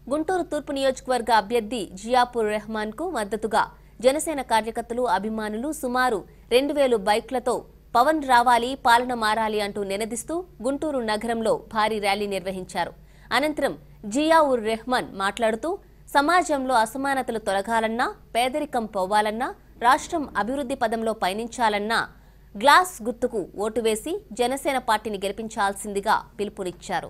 గుంటూరు తూర్పు నియోజకవర్గ అభ్యర్థి జియాపూర్ రెహమాన్ కు మద్దతుగా జనసేన కార్యకర్తలు అభిమానులు సుమారు రెండు వేలు బైక్లతో పవన్ రావాలి పాలన మారాలి అంటూ నినదిస్తూ గుంటూరు నగరంలో భారీ ర్యాలీ నిర్వహించారు అనంతరం జియావుర్ రెహమాన్ మాట్లాడుతూ సమాజంలో అసమానతలు తొలగాలన్నా పేదరికం పోవాలన్నా రాష్ట్రం అభివృద్ధి పదంలో పయనించాలన్నా గ్లాస్ గుర్తుకు ఓటు వేసి జనసేన పార్టీని గెలిపించాల్సిందిగా పిలుపునిచ్చారు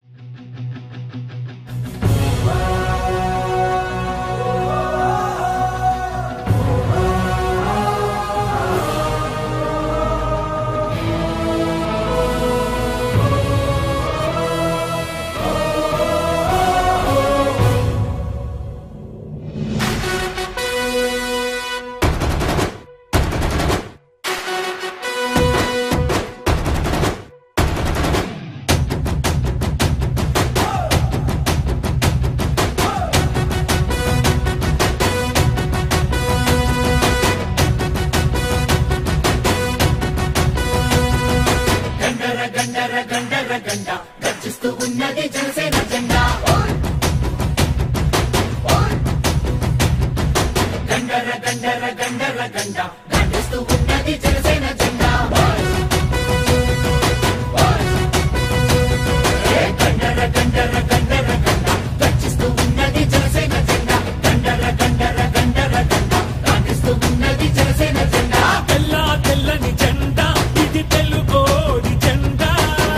తెల్ల తెల్లని జెండా ఇది తెలుగోడి జెండా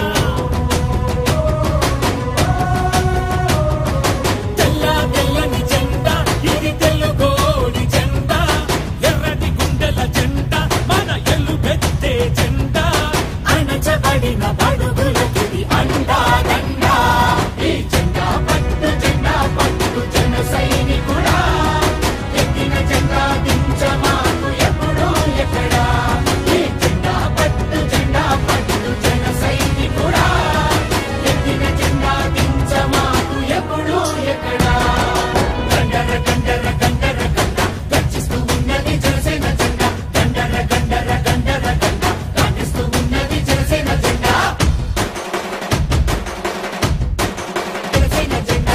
తెల్ల తెల్లని జెండా ఇది తెలుగోడి జెండా ఎర్రటి గుండెల జెండా మన ఎల్లుబెత్తే జెండా అణచబడిన బడుగులకి అండా దండా ఈ జెండా పట్టు జెండా పట్టు జన సైనికుడా ఎత్తిన జెండా దించమాకు ఎప్పుడు ఎక్కడా ఈ జెండా పట్టు జెండా పట్టు జన సైనికుడా ఎత్తిన జెండా దించమాకు ఎప్పుడు ఎక్కడా గండర గండర గండర గండ గర్జిస్తూ ఉన్నది జనసేన జెండా గండర గండర గండర గండ గాంధిస్తూ ఉన్నది జనసేన జెండా జనసేన జెండా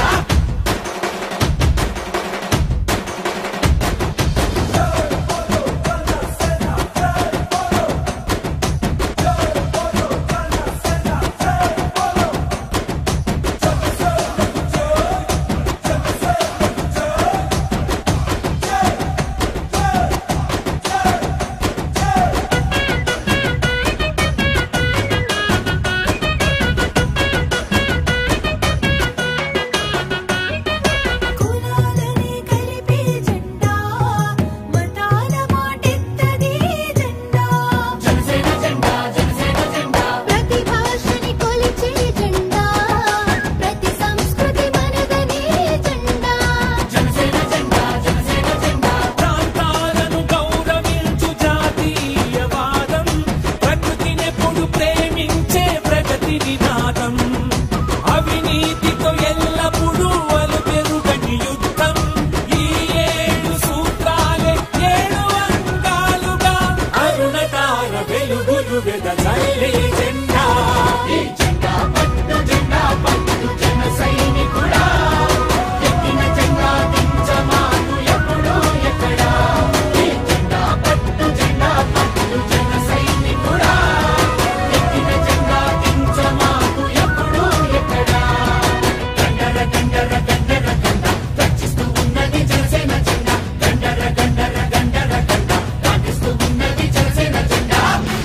కులాలని కలిపే జెండా మతాల మాటెత్తది జెండా జనసేన జెండా జనసేన జెండా ప్రతి భాషని కొలిచే జెండా ప్రతి సంస్కృతి మనదనే జెండా జనసేన జెండా జనసేన జెండా ప్రాంతాలను గౌరవించు జాతీయవాదం ప్రకృతినెప్పుడు ప్రేమించే ప్రగతి నినాదం అవినీతితో ఎల్లప్పుడూ అలుపెరుగని యుద్ధం ఈ ఏడు సూత్రాలే ఏడు అంగాలుగా అరుణతార వెలుగులు వెదజల్లే జెండా ఈ జెండా పట్టు జెండా పట్టు జన సైనికుడా ఎత్తిన జెండా దించమాకు ఎప్పుడు ఎక్కడా ఈ జెండా పట్టు జెండా పట్టు జన సైనికుడా ఎత్తిన జెండా దించమాకు ఎప్పుడు ఎక్కడా గండర గండర గండర గండ గర్జిస్తూ ఉన్నది జనసేన జెండా గండర గండర గండర గండ గాంధిస్తూ ఉన్నది జనసేన జెండా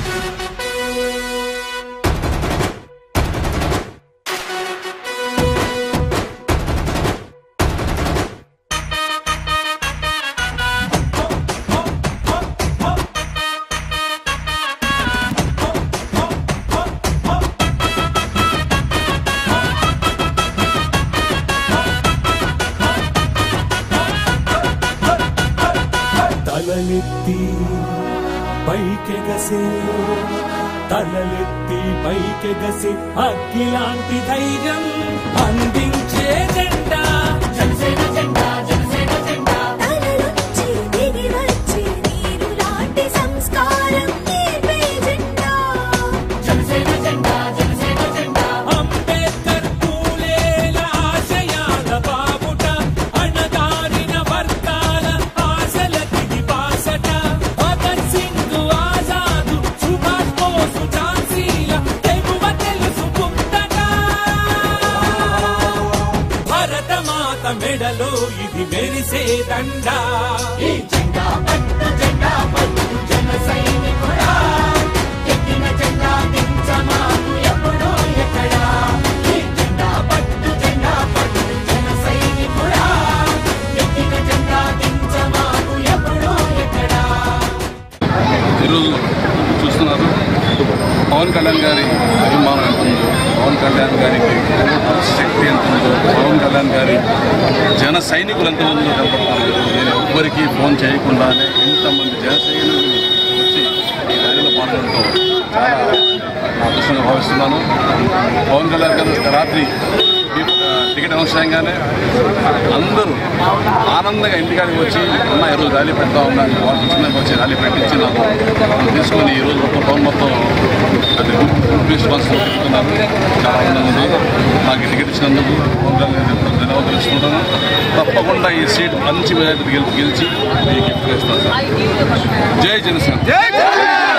తలలెత్తి పైకెగసే తలలెత్తి పైకెగసే అగ్గిలాంటి ధైర్యం అందించే జెండా జనసేన జెండా జనసేన జెండా తలలొచ్చి దిగి వచ్చి నీరు లాంటి సంస్కారం నేర్పే జెండా జనసేన జెండా జనసేన జెండా మెడలో ఇది మెరిసే దండ ఈ జెండా పట్టు జెండా పట్టు జన సైనికుడా ఎక్కిన జెండా దించమాకు ఎప్పుడో ఎక్కడా ఈ జెండా పట్టు జెండా పట్టు జన సైనికుడా ఎక్కిన జెండా దించమాకు ఎప్పుడో ఎక్కడా ఈరోజు చూస్తున్నారు పవన్ కళ్యాణ్ గారి అభిమానం ఎంత ఉందో పవన్ కళ్యాణ్ గారికి శక్తి ఎంత ఉందో పవన్ కళ్యాణ్ గారి జన సైనికులు ఎంత ఉందో కనపడుతున్నారు నేను ఎవ్వరికీ ఫోన్ చేయకుండానే ఇంతమంది జన సైనికులు వచ్చి ఈ ర్యాలీలో పాల్గొనడం చాలా నా అదృష్టంగా భావిస్తున్నాను పవన్ కళ్యాణ్ గారు రాత్రి టికెట్ అనవసరంగానే అందరూ ఆనందంగా ఇంటికాడికి వచ్చి అన్న ఈరోజు ర్యాలీ పెడతా ఉన్నాను వాళ్ళు చిన్నగా వచ్చి ర్యాలీ పెట్టించి నాకు తీసుకొని ఈరోజు మొత్తం టౌన్ మొత్తం అది రెస్పాన్స్ చెప్తున్నారు చాలా ఆనందంగా ఉంది నాకు ఈ టికెట్ ఇచ్చినందుకు పవన్ కళ్యాణ్ గారికి ధన్యవాదాలు ఇస్తుంటాను తప్పకుండా ఈ సీట్ మంచి మెజార్టీ గెలిచి గెలిచి మీకు గిఫ్ట్ ఇస్తాను సార్ జై జనసేన